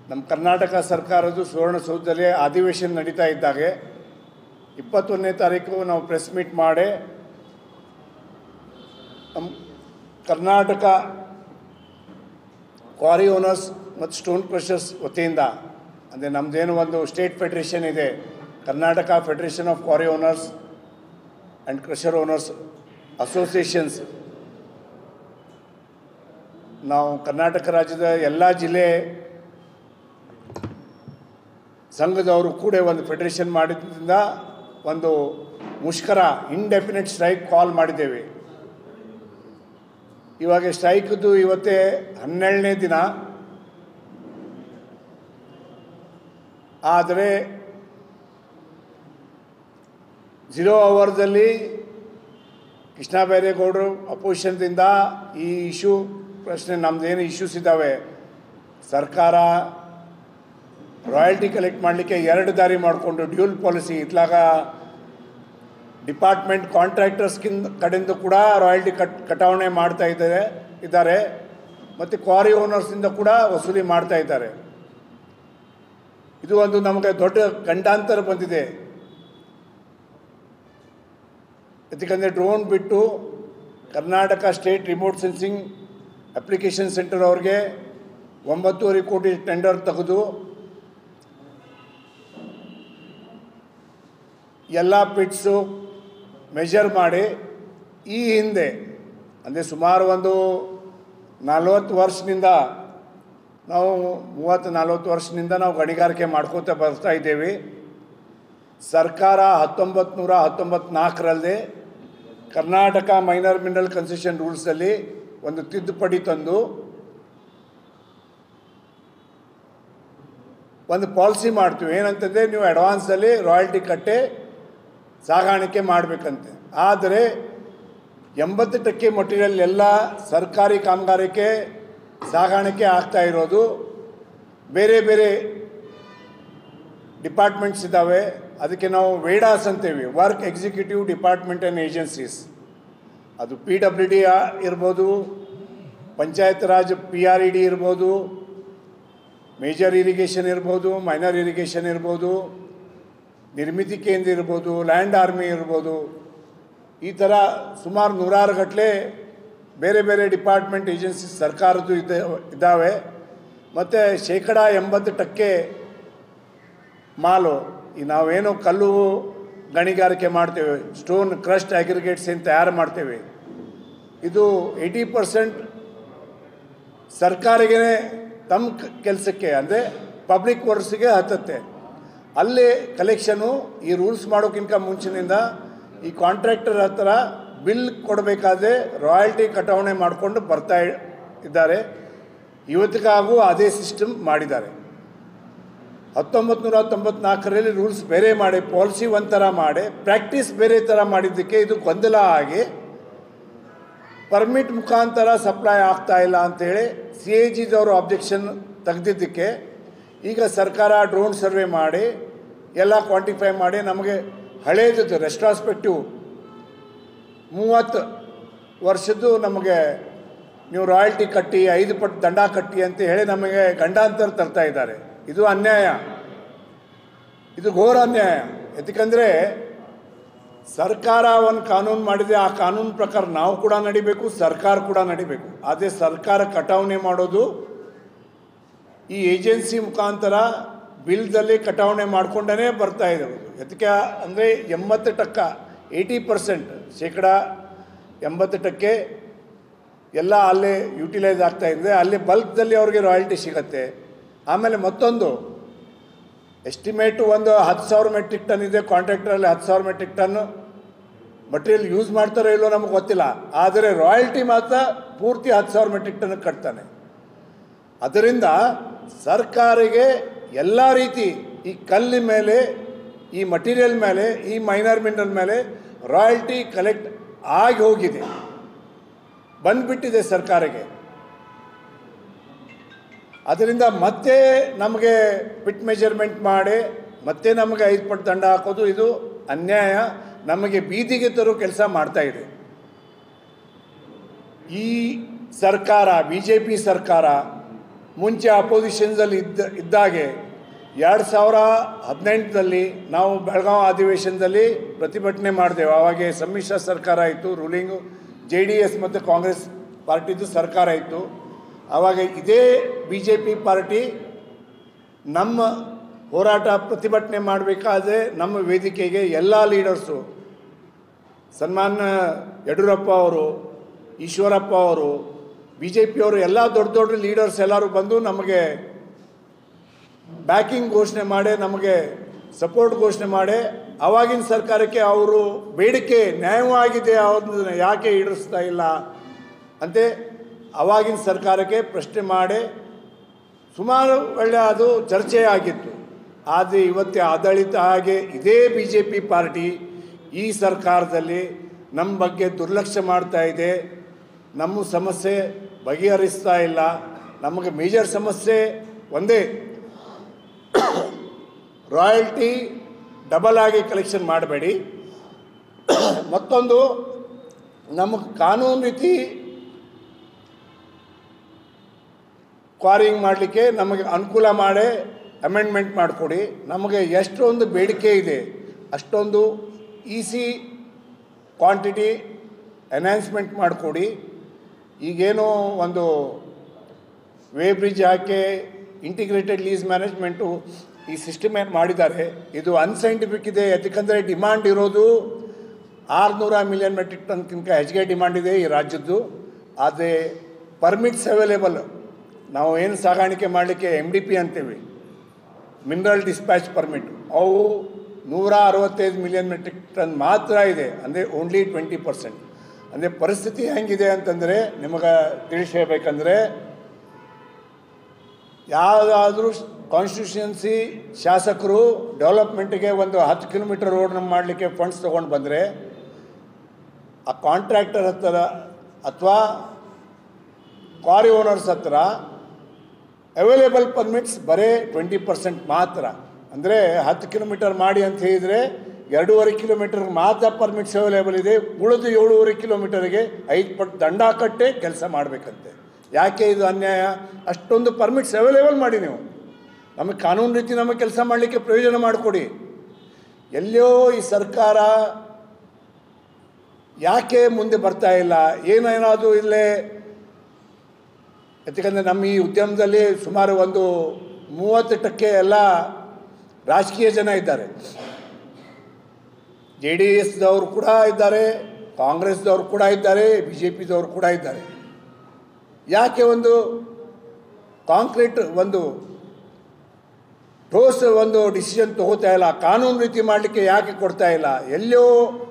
ನಮ್ಮ ಕರ್ನಾಟಕ ಸರ್ಕಾರದ್ದು ಸುವರ್ಣಸೌಧದಲ್ಲಿ ಅಧಿವೇಶನ ನಡೀತಾ ಇದ್ದಾಗೆ ಇಪ್ಪತ್ತೊಂದನೇ ತಾರೀಕು ನಾವು ಪ್ರೆಸ್ ಮೀಟ್ ಮಾಡಿ ನಮ್ಮ ಕರ್ನಾಟಕ ಕ್ವಾರಿ ಓನರ್ಸ್ ಮತ್ತು ಸ್ಟೋನ್ ಕ್ರಷರ್ಸ್ ವತಿಯಿಂದ ಅಂದರೆ ನಮ್ಮದೇನು ಒಂದು ಸ್ಟೇಟ್ ಫೆಡರೇಷನ್ ಇದೆ Karnataka federation of quarry owners and crusher owners associations ನಾವು ಕರ್ನಾಟಕ ರಾಜ್ಯದ ಎಲ್ಲ ಜಿಲ್ಲೆ ಸಂಘದವರು ಕೂಡ ಒಂದು ಫೆಡರೇಷನ್ ಮಾಡಿದ್ರಿಂದ ಒಂದು ಮುಷ್ಕರ ಇಂಡೆಫಿನೆಟ್ ಸ್ಟ್ರೈಕ್ ಕಾಲ್ ಮಾಡಿದ್ದೇವೆ ಇವಾಗ ಸ್ಟ್ರೈಕ್ದು ಇವತ್ತೇ ಹನ್ನೆರಡನೇ ದಿನ ಆದರೆ ಝೀರೋ ಅವರ್ದಲ್ಲಿ ಕೃಷ್ಣ ಬೈರೇಗೌಡರು ಅಪೋಸಿಷನ್ದಿಂದ ಈ ಇಶ್ಯೂ ಪ್ರಶ್ನೆ ನಮ್ಮದೇನು ಇಶ್ಯೂಸ್ ಇದ್ದಾವೆ ಸರ್ಕಾರ ರಾಯಲ್ಟಿ ಕಲೆಕ್ಟ್ ಮಾಡಲಿಕ್ಕೆ ಎರಡು ದಾರಿ ಮಾಡಿಕೊಂಡು ಡ್ಯೂಲ್ ಪಾಲಿಸಿ ಇತ್ಲಾಗ ಡಿಪಾರ್ಟ್ಮೆಂಟ್ ಕಾಂಟ್ರಾಕ್ಟರ್ಸ್ಕಿಂದ ಕಡೆಯಿಂದ ಕೂಡ ರಾಯಲ್ಟಿ ಕಟ್ ಕಟಾವಣೆ ಮಾಡ್ತಾ ಇದ್ದಾರೆ ಇದ್ದಾರೆ ಮತ್ತು ಕ್ವಾರಿ ಓನರ್ಸಿಂದ ಕೂಡ ವಸೂಲಿ ಮಾಡ್ತಾ ಇದ್ದಾರೆ ಇದು ಒಂದು ನಮಗೆ ದೊಡ್ಡ ಗಂಡಾಂತರ ಬಂದಿದೆ ಯಾಕಂದರೆ ಡ್ರೋನ್ ಬಿಟ್ಟು Karnataka state remote sensing application centre ಅವ್ರಿಗೆ ಒಂಬತ್ತೂವರೆ ಕೋಟಿ ಟೆಂಡರ್ ತೆಗೆದು ಎಲ್ಲ ಪಿಟ್ಸು ಮೆಷರ್ ಮಾಡಿ ಈ ಹಿಂದೆ ಅಂದರೆ ಸುಮಾರು ಒಂದು ನಲ್ವತ್ತು ವರ್ಷದಿಂದ ನಾವು ಮೂವತ್ತು ನಲ್ವತ್ತು ವರ್ಷದಿಂದ ನಾವು ಗಣಿಗಾರಿಕೆ ಮಾಡ್ಕೋತಾ ಬರ್ತಾ ಇದ್ದೇವೆ ಸರ್ಕಾರ ಹತ್ತೊಂಬತ್ತು ನೂರ ಹತ್ತೊಂಬತ್ತು ನಾಲ್ಕರಲ್ಲಿ ಕರ್ನಾಟಕ ಮೈನರ್ ಮಿನರಲ್ ಕನ್ಸೆಷನ್ ರೂಲ್ಸಲ್ಲಿ ಒಂದು ತಿದ್ದುಪಡಿ ತಂದು ಒಂದು ಪಾಲಿಸಿ ಮಾಡ್ತೀವಿ ಏನಂತಂದರೆ ನೀವು ಅಡ್ವಾನ್ಸಲ್ಲಿ ರಾಯಲ್ಟಿ ಕಟ್ಟೆ ಸಾಗಾಣಿಕೆ ಮಾಡಬೇಕಂತೆ ಆದರೆ ಎಂಬತ್ತು ಟಕ್ಕೆ ಮಟೀರಿಯಲ್ ಎಲ್ಲ ಸರ್ಕಾರಿ ಕಾಮಗಾರಿಕೆ ಸಾಗಾಣಿಕೆ ಆಗ್ತಾ ಇರೋದು ಬೇರೆ ಬೇರೆ ಡಿಪಾರ್ಟ್ಮೆಂಟ್ಸ್ ಇದ್ದಾವೆ ಅದಕ್ಕೆ ನಾವು ವೇಡಾಸ್ ಅಂತೀವಿ work executive department and agencies ಅದು ಪಿ ಡಬ್ಲ್ಯೂ ಡಿ ಇರ್ಬೋದು Panchayat Raj P R E D ಇರ್ಬೋದು ಮೇಜರ್ ಇರಿಗೇಷನ್ ಇರ್ಬೋದು ಮೈನರ್ ಇರಿಗೇಷನ್ ಇರ್ಬೋದು ನಿರ್ಮಿತಿ ಕೇಂದ್ರ ಇರ್ಬೋದು ಲ್ಯಾಂಡ್ ಆರ್ಮಿ ಇರ್ಬೋದು ಈ ಥರ ಸುಮಾರು ನೂರಾರು ಗಟ್ಟಲೆ ಬೇರೆ ಬೇರೆ ಡಿಪಾರ್ಟ್ಮೆಂಟ್ ಏಜೆನ್ಸೀಸ್ ಸರ್ಕಾರದ್ದು ಇದೆ ಇದ್ದಾವೆ ಮತ್ತು ಶೇಕಡ ಎಂಬತ್ತು ಟಕ್ಕೆ ಮಾಲು ಈ ನಾವೇನು ಕಲ್ಲು ಗಣಿಗಾರಿಕೆ ಮಾಡ್ತೇವೆ ಸ್ಟೋನ್ ಕ್ರಸ್ಟ್ ಅಗ್ರಿಗೇಟ್ಸ್ ಏನು ತಯಾರು ಮಾಡ್ತೇವೆ ಇದು ಏಯ್ಟಿ ಪರ್ಸೆಂಟ್ ಸರ್ಕಾರಿಗೆ ತಮ್ಮ ಕೆಲಸಕ್ಕೆ ಅಂದರೆ ಪಬ್ಲಿಕ್ ವರ್ಕ್ಸ್ಗೆ ಹತ್ತತ್ತೆ ಅಲ್ಲಿ ಕಲೆಕ್ಷನು ಈ ರೂಲ್ಸ್ ಮಾಡೋಕ್ಕಿಂತ ಮುಂಚಿನಿಂದ ಈ ಕಾಂಟ್ರಾಕ್ಟರ್ ಹತ್ರ ಬಿಲ್ ಕೊಡಬೇಕಾದ್ರೆ ರಾಯಲ್ಟಿ ಕಟಾವಣೆ ಮಾಡಿಕೊಂಡು ಬರ್ತಾ ಇದ್ದಾರೆ ಇವತ್ತಿಗಾಗೂ ಅದೇ ಸಿಸ್ಟಮ್ ಮಾಡಿದ್ದಾರೆ ಹತ್ತೊಂಬತ್ತು ನೂರ ತೊಂಬತ್ನಾಲ್ಕರಲ್ಲಿ ರೂಲ್ಸ್ ಬೇರೆ ಮಾಡಿ ಪಾಲಿಸಿ ಒಂಥರ ಮಾಡಿ ಪ್ರಾಕ್ಟೀಸ್ ಬೇರೆ ಥರ ಮಾಡಿದ್ದಕ್ಕೆ ಇದು ಗೊಂದಲ ಆಗಿ ಪರ್ಮಿಟ್ ಮುಖಾಂತರ ಸಪ್ಲೈ ಆಗ್ತಾ ಇಲ್ಲ ಅಂಥೇಳಿ ಸಿ ಎ ಜಿದವರು ಅಬ್ಜೆಕ್ಷನ್ ತೆಗೆದಿದ್ದಕ್ಕೆ ಈಗ ಸರ್ಕಾರ ಡ್ರೋನ್ ಸರ್ವೆ ಮಾಡಿ ಎಲ್ಲ ಕ್ವಾಂಟಿಫೈ ಮಾಡಿ ನಮಗೆ ಹಳೇದು ರೆಸ್ಟ್ರಾಸ್ಪೆಕ್ಟಿವ್ ಮೂವತ್ತು ವರ್ಷದ್ದು ನಮಗೆ ನೀವು ರಾಯಲ್ಟಿ ಕಟ್ಟಿ ಐದು ಪಟ್ಟು ದಂಡ ಕಟ್ಟಿ ಅಂತ ಹೇಳಿ ನಮಗೆ ಗಂಡಾಂತರ ತರ್ತಾ ಇದ್ದಾರೆ ಇದು ಅನ್ಯಾಯ ಇದು ಘೋರ ಅನ್ಯಾಯ ಯಾಕಂದರೆ ಸರ್ಕಾರ ಒಂದು ಕಾನೂನು ಮಾಡಿದೆ ಆ ಕಾನೂನು ಪ್ರಕಾರ ನಾವು ಕೂಡ ನಡಿಬೇಕು ಸರ್ಕಾರ ಕೂಡ ನಡಿಬೇಕು ಅದೇ ಸರ್ಕಾರ ಕಟಾವಣೆ ಮಾಡೋದು ಈ ಏಜೆನ್ಸಿ ಮುಖಾಂತರ ಬಿಲ್ದಲ್ಲಿ ಕಟಾವಣೆ ಮಾಡ್ಕೊಂಡೇ ಬರ್ತಾ ಇರೋದು ಅದಕ್ಕೆ ಅಂದರೆ ಎಂಬತ್ತು ಟಕ್ಕ ಏಯ್ಟಿ ಪರ್ಸೆಂಟ್ ಶೇಕಡ ಎಂಬತ್ತು ಟಕ್ಕೆ ಎಲ್ಲ ಅಲ್ಲೇ ಯುಟಿಲೈಸ್ ಆಗ್ತಾ ಇದೆ ಅಲ್ಲಿ ಬಲ್ಕ್ದಲ್ಲಿ ಅವ್ರಿಗೆ ರಾಯಲ್ಟಿ ಸಿಗತ್ತೆ ಆಮೇಲೆ ಮತ್ತೊಂದು ಎಸ್ಟಿಮೇಟು ಒಂದು ಹತ್ತು ಸಾವಿರ ಮೆಟ್ರಿಕ್ ಟನ್ ಇದೆ ಕಾಂಟ್ರಾಕ್ಟರಲ್ಲಿ ಹತ್ತು ಸಾವಿರ ಮೆಟ್ರಿಕ್ ಟನ್ನು ಮಟೀರಿಯಲ್ ಯೂಸ್ ಮಾಡ್ತಾರೋ ಇಲ್ಲೋ ನಮಗೆ ಗೊತ್ತಿಲ್ಲ ಆದರೆ ರಾಯಲ್ಟಿ ಮಾತ್ರ ಪೂರ್ತಿ ಹತ್ತು ಸಾವಿರ ಮೆಟ್ರಿಕ್ ಟನ್ ಕಟ್ತಾನೆ ಅದರಿಂದ ಸರ್ಕಾರಿಗೆ ಎಲ್ಲ ರೀತಿ ಈ ಕಲ್ಲಿನ ಮೇಲೆ ಈ ಮಟೀರಿಯಲ್ ಮೇಲೆ ಈ ಮೈನರ್ ಮಿನರಲ್ ಮೇಲೆ ರಾಯಲ್ಟಿ ಕಲೆಕ್ಟ್ ಆಗಿ ಹೋಗಿದೆ ಬಂದ್ಬಿಟ್ಟಿದೆ ಸರ್ಕಾರಕ್ಕೆ ಅದರಿಂದ ಮತ್ತೆ ನಮಗೆ ಪಿಟ್ ಮೆಜರ್ಮೆಂಟ್ ಮಾಡಿ ಮತ್ತೆ ನಮಗೆ ಐದು ಪಟ್ಟು ದಂಡ ಹಾಕೋದು ಇದು ಅನ್ಯಾಯ ನಮಗೆ ಬೀದಿಗೆ ತರೋ ಕೆಲಸ ಮಾಡ್ತಾ ಇದೆ ಈ ಸರ್ಕಾರ ಬಿ ಜೆ ಪಿ ಸರ್ಕಾರ ಮುಂಚೆ ಅಪೋಸಿಷನ್ಸಲ್ಲಿ ಇದ್ದ ಇದ್ದಾಗೆ ಎರಡು ಸಾವಿರ ಹದಿನೆಂಟರಲ್ಲಿ ನಾವು ಬೆಳಗಾವಿ ಅಧಿವೇಶನದಲ್ಲಿ ಪ್ರತಿಭಟನೆ ಮಾಡಿದೆವು ಆವಾಗೆ ಸಮ್ಮಿಶ್ರ ಸರ್ಕಾರ ಇತ್ತು ರೂಲಿಂಗು ಜೆ ಡಿ ಎಸ್ ಮತ್ತು ಕಾಂಗ್ರೆಸ್ ಪಾರ್ಟಿದು ಸರ್ಕಾರ ಇತ್ತು ಆವಾಗ ಇದೇ ಬಿ ಜೆ ಪಿ ಪಾರ್ಟಿ ನಮ್ಮ ಹೋರಾಟ ಪ್ರತಿಭಟನೆ ಮಾಡಬೇಕಾದ್ರೆ ನಮ್ಮ ವೇದಿಕೆಗೆ ಎಲ್ಲ ಲೀಡರ್ಸು ಸನ್ಮಾನ್ಯ ಯಡಿಯೂರಪ್ಪ ಅವರು ಈಶ್ವರಪ್ಪ ಅವರು ಬಿ ಜೆ ಪಿಯವರು ಎಲ್ಲ ದೊಡ್ಡ ದೊಡ್ಡ ಲೀಡರ್ಸ್ ಎಲ್ಲರೂ ಬಂದು ನಮಗೆ ಬ್ಯಾಕಿಂಗ್ ಘೋಷಣೆ ಮಾಡಿ ನಮಗೆ ಸಪೋರ್ಟ್ ಘೋಷಣೆ ಮಾಡಿ ಆವಾಗಿನ ಸರ್ಕಾರಕ್ಕೆ ಅವರು ಬೇಡಿಕೆ ನ್ಯಾಯವಾಗಿದೆ ಅವ್ರನ್ನ ಯಾಕೆ ಈಡೇರಿಸ್ತಾ ಇಲ್ಲ ಅಂತೆ ಆವಾಗಿನ ಸರ್ಕಾರಕ್ಕೆ ಪ್ರಶ್ನೆ ಮಾಡಿ ಸುಮಾರು ಒಳ್ಳೆ ಅದು ಚರ್ಚೆ ಆಗಿತ್ತು ಆದರೆ ಇವತ್ತೇ ಆಡಳಿತ ಹಾಗೆ ಇದೇ ಬಿ ಜೆ ಪಿ ಪಾರ್ಟಿ ಈ ಸರ್ಕಾರದಲ್ಲಿ ನಮ್ಮ ಬಗ್ಗೆ ದುರ್ಲಕ್ಷ್ಯ ಮಾಡ್ತಾ ಇದೆ ನಮ್ಮ ಸಮಸ್ಯೆ ಬಗೆಹರಿಸ್ತಾ ಇಲ್ಲ ನಮಗೆ ಮೇಜರ್ ಸಮಸ್ಯೆ ಒಂದೇ ರಾಯಲ್ಟಿ ಡಬಲ್ ಆಗಿ ಕಲೆಕ್ಷನ್ ಮಾಡಬೇಡಿ ಮತ್ತೊಂದು ನಮಗೆ ಕಾನೂನು ರೀತಿ ಕ್ವಾರಿಂಗ್ ಮಾಡಲಿಕ್ಕೆ ನಮಗೆ ಅನುಕೂಲ ಮಾಡಿ ಅಮೆಂಡ್ಮೆಂಟ್ ಮಾಡಿಕೊಡಿ ನಮಗೆ ಎಷ್ಟೊಂದು ಬೇಡಿಕೆ ಇದೆ ಅಷ್ಟೊಂದು ಈಸಿ ಕ್ವಾಂಟಿಟಿ ಎನ್ಹಾನ್ಸ್ಮೆಂಟ್ ಮಾಡಿಕೊಡಿ ಈಗೇನೋ ಒಂದು ವೇ ಬ್ರಿಡ್ಜ್ ಹಾಕಿ ಇಂಟಿಗ್ರೇಟೆಡ್ ಲೀಸ್ ಮ್ಯಾನೇಜ್ಮೆಂಟು ಈ ಸಿಸ್ಟಮ್ ಏನು ಮಾಡಿದ್ದಾರೆ ಇದು ಅನ್ಸೈಂಟಿಫಿಕ್ ಇದೆ ಯಾಕಂದರೆ ಡಿಮಾಂಡ್ ಇರೋದು ಆರುನೂರ ಮಿಲಿಯನ್ ಮೆಟ್ರಿಕ್ ಟನ್ಗಿಂತ ಹೆಚ್ಚಿಗೆ ಡಿಮಾಂಡ್ ಇದೆ ಈ ರಾಜ್ಯದ್ದು ಆದರೆ ಪರ್ಮಿಟ್ಸ್ ಅವೈಲೇಬಲ್ ನಾವು ಏನು ಸಾಗಾಣಿಕೆ ಮಾಡಲಿಕ್ಕೆ ಎಮ್ ಡಿ ಪಿ ಅಂತೀವಿ ಮಿನರಲ್ ಡಿಸ್ಪ್ಯಾಚ್ ಪರ್ಮಿಟ್ ಅವು ನೂರ ಅರವತ್ತೈದು ಮಿಲಿಯನ್ ಮೆಟ್ರಿಕ್ ಟನ್ ಮಾತ್ರ ಇದೆ ಅಂದರೆ ಓನ್ಲಿ ಟ್ವೆಂಟಿ ಪರ್ಸೆಂಟ್ ಅಂದರೆ ಪರಿಸ್ಥಿತಿ ಹೆಂಗಿದೆ ಅಂತಂದರೆ ನಿಮಗೆ ತಿಳಿಸಿ ಹೇಳ್ಬೇಕಂದ್ರೆ ಯಾವುದಾದ್ರೂ ಕಾನ್ಸ್ಟಿಟ್ಯೂಷನ್ಸಿ ಶಾಸಕರು ಡೆವಲಪ್ಮೆಂಟಿಗೆ ಒಂದು ಹತ್ತು ಕಿಲೋಮೀಟರ್ ರೋಡ್ನ ಮಾಡಲಿಕ್ಕೆ ಫಂಡ್ಸ್ ತೊಗೊಂಡು ಬಂದರೆ ಆ ಕಾಂಟ್ರಾಕ್ಟರ್ ಹತ್ತಿರ ಅಥವಾ ಕ್ವಾರಿ ಓನರ್ಸ್ ಹತ್ರ ಅವೈಲೇಬಲ್ ಪರ್ಮಿಟ್ಸ್ ಬರೀ ಟ್ವೆಂಟಿ ಪರ್ಸೆಂಟ್ ಮಾತ್ರ ಅಂದರೆ ಹತ್ತು ಕಿಲೋಮೀಟರ್ ಮಾಡಿ ಅಂತ ಹೇಳಿದರೆ ಎರಡೂವರೆ ಕಿಲೋಮೀಟರ್ ಮಾತ್ರ ಪರ್ಮಿಟ್ಸ್ ಅವೈಲೇಬಲ್ ಇದೆ ಉಳಿದು ಏಳುವರೆ ಕಿಲೋಮೀಟರ್ಗೆ ಐದು ಪಟ್ಟು ದಂಡ ಕಟ್ಟೆ ಕೆಲಸ ಮಾಡಬೇಕಂತೆ ಯಾಕೆ ಇದು ಅನ್ಯಾಯ ಅಷ್ಟೊಂದು ಪರ್ಮಿಟ್ಸ್ ಅವೈಲೇಬಲ್ ಮಾಡಿ ನೀವು ನಮಗೆ ಕಾನೂನು ರೀತಿ ನಮಗೆ ಕೆಲಸ ಮಾಡಲಿಕ್ಕೆ ಪ್ರಯೋಜನ ಮಾಡಿಕೊಡಿ ಎಲ್ಲೋ ಈ ಸರ್ಕಾರ ಯಾಕೆ ಮುಂದೆ ಬರ್ತಾ ಇಲ್ಲ ಏನೇನಾದರೂ ಇಲ್ಲೇ ಯಾಕಂದರೆ ನಮ್ಮ ಈ ಉದ್ಯಮದಲ್ಲಿ ಸುಮಾರು ಒಂದು ಮೂವತ್ತು ಟಕ್ಕೆ ಎಲ್ಲ ರಾಜಕೀಯ ಜನ ಇದ್ದಾರೆ ಜೆ ಡಿ ಎಸ್ದವರು ಕೂಡ ಇದ್ದಾರೆ ಕಾಂಗ್ರೆಸ್ದವರು ಕೂಡ ಇದ್ದಾರೆ ಬಿ ಜೆ ಪಿದವರು ಕೂಡ ಇದ್ದಾರೆ ಯಾಕೆ ಒಂದು ಕಾಂಕ್ರೀಟ್ ಒಂದು ठोस ಒಂದು ಡಿಸಿಷನ್ ತಗೋತಾ ಇಲ್ಲ ಕಾನೂನು ರೀತಿ ಮಾಡಲಿಕ್ಕೆ ಯಾಕೆ ಕೊಡ್ತಾ ಇಲ್ಲ ಎಲ್ಲೋ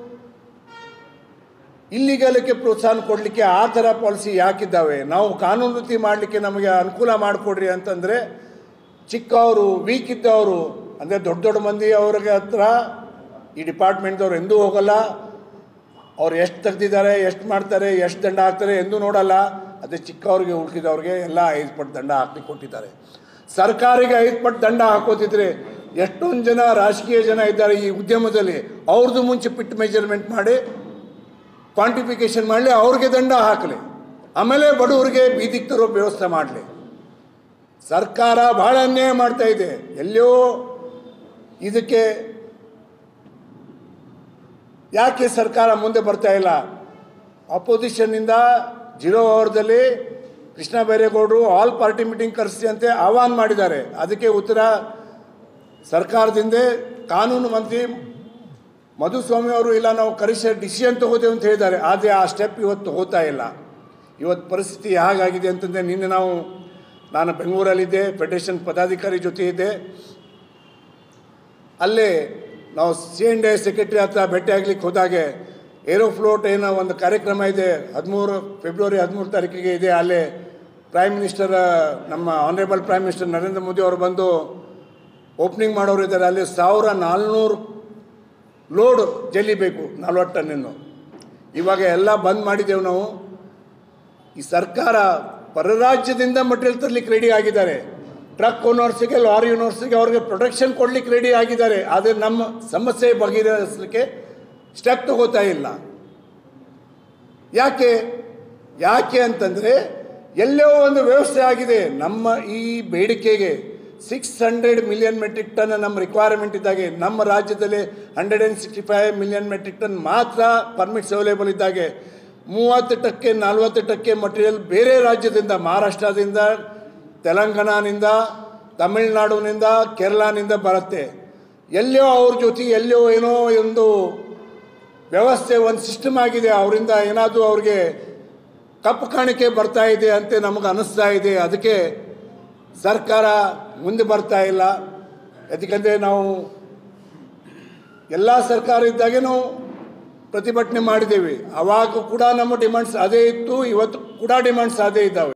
ಇಲ್ಲಿಗಲಕ್ಕೆ ಪ್ರೋತ್ಸಾಹ ಕೊಡಲಿಕ್ಕೆ ಆ ಥರ ಪಾಲಿಸಿ ಯಾಕಿದ್ದಾವೆ ನಾವು ಕಾನೂನು ರೀತಿ ಮಾಡಲಿಕ್ಕೆ ನಮಗೆ ಅನುಕೂಲ ಮಾಡಿಕೊಡ್ರಿ ಅಂತಂದರೆ ಚಿಕ್ಕವರು ವೀಕ್ ಇದ್ದವರು ಅಂದರೆ ದೊಡ್ಡ ದೊಡ್ಡ ಮಂದಿ ಅವ್ರಿಗೆ ಹತ್ರ ಈ ಡಿಪಾರ್ಟ್ಮೆಂಟ್ದವ್ರು ಎಂದೂ ಹೋಗಲ್ಲ ಅವ್ರು ಎಷ್ಟು ತೆಗ್ದಿದ್ದಾರೆ ಎಷ್ಟು ಮಾಡ್ತಾರೆ ಎಷ್ಟು ದಂಡ ಹಾಕ್ತಾರೆ ಎಂದೂ ನೋಡಲ್ಲ ಅದೇ ಚಿಕ್ಕವ್ರಿಗೆ ಉಳ್ಕಿದವ್ರಿಗೆ ಎಲ್ಲ ಐದು ಪಟ್ಟು ದಂಡ ಹಾಕಿ ಕೊಟ್ಟಿದ್ದಾರೆ ಸರ್ಕಾರಿಗೆ ಐದು ಪಟ್ಟು ದಂಡ ಹಾಕೋತಿದ್ರೆ ಎಷ್ಟೊಂದು ಜನ ರಾಜಕೀಯ ಜನ ಇದ್ದಾರೆ ಈ ಉದ್ಯಮದಲ್ಲಿ ಅವ್ರದ್ದು ಮುಂಚೆ ಪಿಟ್ ಮೆಜರ್ಮೆಂಟ್ ಮಾಡಿ ಕ್ವಾಂಟಿಫಿಕೇಷನ್ ಮಾಡಲಿ ಅವ್ರಿಗೆ ದಂಡ ಹಾಕಲಿ ಆಮೇಲೆ ಬಡವರಿಗೆ ಬೀದಿಗೆ ತರೋ ವ್ಯವಸ್ಥೆ ಮಾಡಲಿ ಸರ್ಕಾರ ಭಾಳ ಅನ್ಯಾಯ ಮಾಡ್ತಾ ಇದೆ ಎಲ್ಲೋ ಇದಕ್ಕೆ ಯಾಕೆ ಸರ್ಕಾರ ಮುಂದೆ ಬರ್ತಾ ಇಲ್ಲ ಅಪೋಸಿಷನ್ನಿಂದ ಜೀರೋ ಅವರ್ದಲ್ಲಿ ಕೃಷ್ಣ ಬೈರೇಗೌಡರು ಆಲ್ ಪಾರ್ಟಿ ಮೀಟಿಂಗ್ ಕರೆಸಿ ಅಂತ ಆಹ್ವಾನ ಮಾಡಿದ್ದಾರೆ ಅದಕ್ಕೆ ಉತ್ತರ ಸರ್ಕಾರದಿಂದ ಕಾನೂನು ಮಂತ್ರಿ ಮಧುಸ್ವಾಮಿ ಅವರು ಇಲ್ಲ ನಾವು ಕರೆಸಿ ಡಿಸಿಷನ್ ತಗೋತೇವೆ ಅಂತ ಹೇಳಿದ್ದಾರೆ ಆದರೆ ಆ ಸ್ಟೆಪ್ ಇವತ್ತು ತಗೋತಾ ಇಲ್ಲ ಇವತ್ತು ಪರಿಸ್ಥಿತಿ ಹೇಗಾಗಿದೆ ಅಂತಂದರೆ ನಿನ್ನೆ ನಾವು ನಾನು ಬೆಂಗಳೂರಲ್ಲಿದ್ದೆ ಫೆಡರೇಷನ್ ಪದಾಧಿಕಾರಿ ಜೊತೆ ಇದ್ದೆ ಅಲ್ಲೇ ನಾವು ಸಿ ಎನ್ ಡಿ ಸೆಕ್ರೆಟರಿ ಹತ್ರ ಭೇಟಿ ಆಗ್ಲಿಕ್ಕೆ ಹೋದಾಗೆ ಏರೋಫ್ಲೋಟ್ ಏನೋ ಒಂದು ಕಾರ್ಯಕ್ರಮ ಇದೆ ಹದಿಮೂರು ಫೆಬ್ರವರಿ ಹದಿಮೂರು ತಾರೀಕಿಗೆ ಇದೆ ಅಲ್ಲೇ ಪ್ರೈಮ್ ಮಿನಿಸ್ಟರ್ ನಮ್ಮ honourable prime minister Narendra Modi ಅವರು ಬಂದು ಓಪನಿಂಗ್ ಮಾಡೋರು ಇದ್ದಾರೆ ಅಲ್ಲಿ ಸಾವಿರ ನಾಲ್ನೂರು ಲೋಡ್ ಜಲ್ಲಿ ಬೇಕು ನಲ್ವತ್ತು ಟನ್ನಿನ್ನು ಇವಾಗ ಎಲ್ಲ ಬಂದ್ ಮಾಡಿದ್ದೇವೆ ನಾವು ಈ ಸರ್ಕಾರ ಪರರಾಜ್ಯದಿಂದ ಮಟೀರಿಯಲ್ ತರಲಿಕ್ಕೆ ರೆಡಿ ಆಗಿದ್ದಾರೆ ಟ್ರಕ್ ಓನರ್ಸಿಗೆ ಲಾರಿ ಓನರ್ಸಿಗೆ ಅವ್ರಿಗೆ ಪ್ರೊಟೆಕ್ಷನ್ ಕೊಡ್ಲಿಕ್ಕೆ ರೆಡಿ ಆಗಿದ್ದಾರೆ ಆದರೆ ನಮ್ಮ ಸಮಸ್ಯೆ ಬಗೆಹರಿಸಲಿಕ್ಕೆ ಸ್ಟೆಪ್ ತಗೋತಾ ಇಲ್ಲ ಯಾಕೆ ಯಾಕೆ ಅಂತಂದರೆ ಎಲ್ಲೋ ಒಂದು ವ್ಯವಸ್ಥೆ ಆಗಿದೆ ನಮ್ಮ ಈ ಬೇಡಿಕೆಗೆ six hundred million metric ton ನಮ್ಮ ರಿಕ್ವೈರ್ಮೆಂಟ್ ಇದ್ದಾಗೆ ನಮ್ಮ ರಾಜ್ಯದಲ್ಲಿ hundred and sixty five million metric ton ಮಾತ್ರ ಪರ್ಮಿಟ್ಸ್ ಅವೈಲೇಬಲ್ ಇದ್ದಾಗೆ ಮೂವತ್ತು ಟಕ್ಕೆ ನಲ್ವತ್ತು ಟಕ್ಕೆ ಮಟೀರಿಯಲ್ ಬೇರೆ ರಾಜ್ಯದಿಂದ ಮಹಾರಾಷ್ಟ್ರದಿಂದ ತೆಲಂಗಾಣನಿಂದ ತಮಿಳುನಾಡಿನಿಂದ ಕೇರಳನಿಂದ ಬರುತ್ತೆ ಎಲ್ಲೋ ಅವ್ರ ಜೊತೆ ಎಲ್ಲೋ ಏನೋ ಒಂದು ವ್ಯವಸ್ಥೆ ಒಂದು ಸಿಸ್ಟಮ್ ಆಗಿದೆ ಅವರಿಂದ ಏನಾದರೂ ಅವ್ರಿಗೆ ಕಪ್ಪು ಕಾಣಿಕೆ ಬರ್ತಾ ಇದೆ ಅಂತ ನಮಗೆ ಅನ್ನಿಸ್ತಾ ಇದೆ ಅದಕ್ಕೆ ಸರ್ಕಾರ ಮುಂದೆ ಬರ್ತಾ ಇಲ್ಲ ಯಾಕಂದರೆ ನಾವು ಎಲ್ಲ ಸರ್ಕಾರ ಇದ್ದಾಗೇನೂ ಪ್ರತಿಭಟನೆ ಮಾಡಿದ್ದೇವೆ ಅವಾಗ ಕೂಡ ನಮ್ಮ ಡಿಮಾಂಡ್ಸ್ ಅದೇ ಇತ್ತು ಇವತ್ತು ಕೂಡ ಡಿಮಾಂಡ್ಸ್ ಅದೇ ಇದ್ದಾವೆ